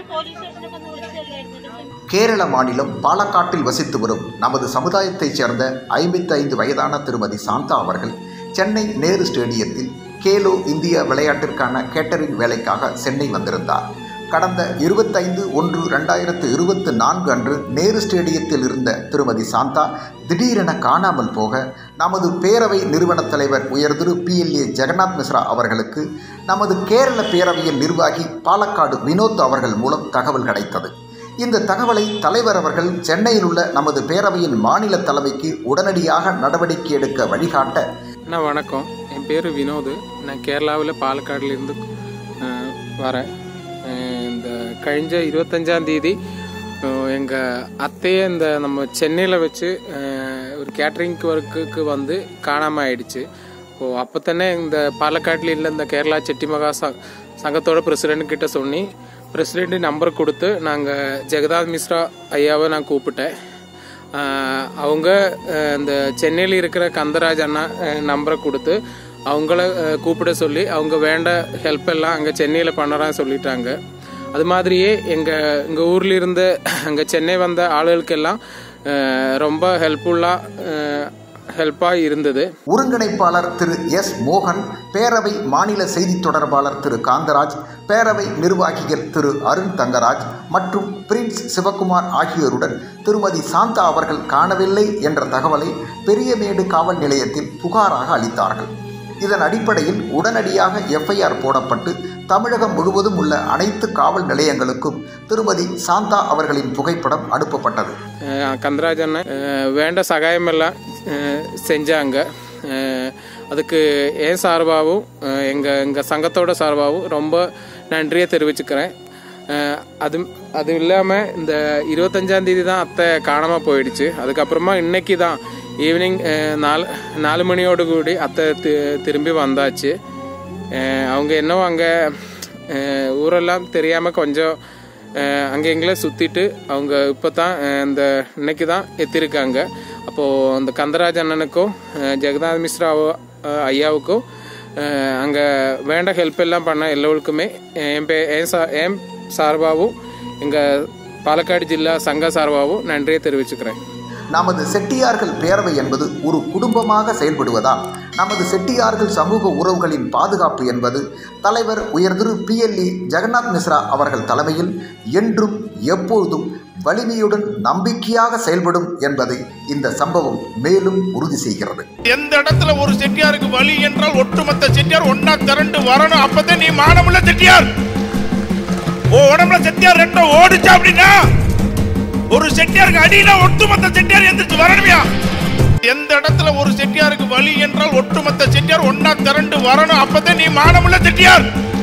police സ്റ്റേഷനൊക്കെ ഒന്ന് വിളിച്ചല്ലായിരുന്നു கேரள மாநிலம் பாலக்காட்டில் வசித்து வரும் நமது சமுதாயத்தைச் சேர்ந்த ஐம்பத்தைந்து வயதான திருமதி சாந்தா அவர்கள் சென்னை நேரு ஸ்டேடியத்தில் கேலோ இந்தியா விளையாட்டிற்கான கேட்டரிங் வேலைக்காக சென்னை வந்திருந்தார் கடந்த இருபத்தைந்து ஒன்று ரெண்டாயிரத்து இருபத்து நான்கு அன்று நேரு ஸ்டேடியத்தில் இருந்த திருமதி சாந்தா திடீரென காணாமல் போக நமது பேரவை நிறுவனத் தலைவர் உயர்திரு பிஎல்ஏ ஜெகநாத் மிஸ்ரா அவர்களுக்கு நமது கேரள பேரவையின் நிர்வாகி பாலக்காடு வினோத் அவர்கள் மூலம் தகவல் கிடைத்தது இந்த தகவலை தலைவர் அவர்கள் சென்னையில் உள்ள நமது பேரவையின் மாநில தலைமைக்கு உடனடியாக நடவடிக்கை எடுக்க வழிகாட்ட அண்ணா வணக்கம் என் பேர் வினோத் நான் கேரளாவில் பாலக்காடுலேருந்து அஹ், வரேன் அஹ், இந்த கழிஞ்ச இருபத்தஞ்சாம் தேதி எங்கள் அத்தையை இந்த நம்ம சென்னையில் வச்சு அஹ், ஒரு கேட்ரிங் ஒர்க்குக்கு வந்து காணாமல் ஆயிடுச்சு ஓ அப்போ தானே இந்த பாலக்காட்டில் இல்லை இந்த கேரளா செட்டிமகா ச சங்கத்தோட பிரசிடென்ட் கிட்ட சொன்னி பிரசிடென்ட் நம்பர் கொடுத்து நாங்கள் ஜெகதாத் மிஸ்ரா ஐயாவை நான் கூப்பிட்டேன் ஆஹ் அவங்க ஆஹ் இந்த சென்னையில் இருக்கிற கந்தராஜ் அண்ணா ஆஹ் நம்பரை கொடுத்து அவங்கள ஆஹ் கூப்பிட சொல்லி அவங்க வேண்ட ஹெல்ப் எல்லாம் அங்கே சென்னையில் பண்ணுறான்னு சொல்லிட்டாங்க அது மாதிரியே எங்கள் எங்கள் ஊரில் இருந்து அங்கே சென்னை வந்த ஆளுகளுக்கெல்லாம் ஆஹ் ரொம்ப ஹெல்ப்ஃபுல்லாக ஹெல்ப்பாக இருந்தது ஒருங்கிணைப்பாளர் திரு எஸ் மோகன் பேரவை மாநில செய்தி தொடர்பாளர் திரு காந்தராஜ் பேரவை நிர்வாகிகள் திரு அருண் தங்கராஜ் மற்றும் பிரின்ஸ் சிவகுமார் ஆகியோருடன் திருமதி சாந்தா அவர்கள் காணவில்லை என்ற தகவலை பெரியமேடு காவல் நிலையத்தில் புகாராக அளித்தார்கள் இதன் அடிப்படையில் உடனடியாக எஃப்ஐஆர் போடப்பட்டு தமிழகம் முழுவதும் உள்ள அனைத்து காவல் நிலையங்களுக்கும் திருமதி சாந்தா அவர்களின் புகைப்படம் அனுப்பப்பட்டது அஹ் கந்தராஜ் அண்ணன் அஹ் வேண்ட சகாயமெல்லாம் அஹ் செஞ்சாங்க அஹ் அதுக்கு என் சார்பாகவும் அஹ் எங்க எங்க சங்கத்தோட சார்பாகவும் ரொம்ப நன்றியை தெரிவிச்சுக்கிறேன் அஹ் அது அது இல்லாமல் இந்த இருபத்தஞ்சாம் தேதி தான் அத்தை காணாமல் போயிடுச்சு அதுக்கப்புறமா இன்னைக்கு தான் ஈவினிங் நாலு நாலு மணியோடு கூடி அத்தை தி- திரும்பி வந்தாச்சு அஹ் அவங்க என்னவோ அங்கே ஊரெல்லாம் தெரியாமல் கொஞ்சம் அங்கே எங்களை சுற்றிட்டு அவங்க இப்போ தான் இந்த இன்னைக்கு தான் எத்திருக்காங்க அப்போது அந்த கந்தராஜ் அண்ணனுக்கும் அஹ், ஜெகநாத் மிஸ்ரா அஹ், ஐயாவுக்கும் அங்கே வேண்ட ஹெல்ப் எல்லாம் பண்ண எல்லோருக்குமே என் பே என் சா என் சார்பாகவும் எங்கள் பாலக்காடு ஜில்லா சங்க சார்பாகவும் நன்றியை தெரிவிச்சுக்கிறேன் நமது செட்டியார்கள் பேரவை என்பது ஒரு குடும்பமாக செயல்படுவதால் நமது செட்டியார்கள் சமூக உறவுகளின் பாதுகாப்பு என்பது தலைவர் உயர்திரு பிஎல்இ ஜெகநாத் மிஸ்ரா அவர்கள் தலைமையில் என்றும் எப்பொழுதும் வலிமையுடன் நம்பிக்கையாக செயல்படும் என்பதை இந்த சம்பவம் மேலும் உறுதி செய்கிறது எந்த இடத்துல ஒரு செட்டியாருக்கு வழி என்றால் ஒட்டுமொத்த செட்டியார் ஒன்னா திரண்டு வரணும் அப்பதான் நீ மானமுள்ள செட்டியார் ஓ உடம்புல செட்டியார் ரெண்டும் ஓடிச்சா அப்படின்னா ஒரு செட்டியாருக்கு அடினா ஒட்டுமொத்த செட்டியார் எந்திரிச்சு வரணுமியா எந்த இடத்துல ஒரு செட்டியாருக்கு வழி என்றால் ஒட்டுமொத்த செட்டியார் ஒன்னா திரண்டு வரணும் அப்பதான் நீ மானமுள்ள செட்டியார்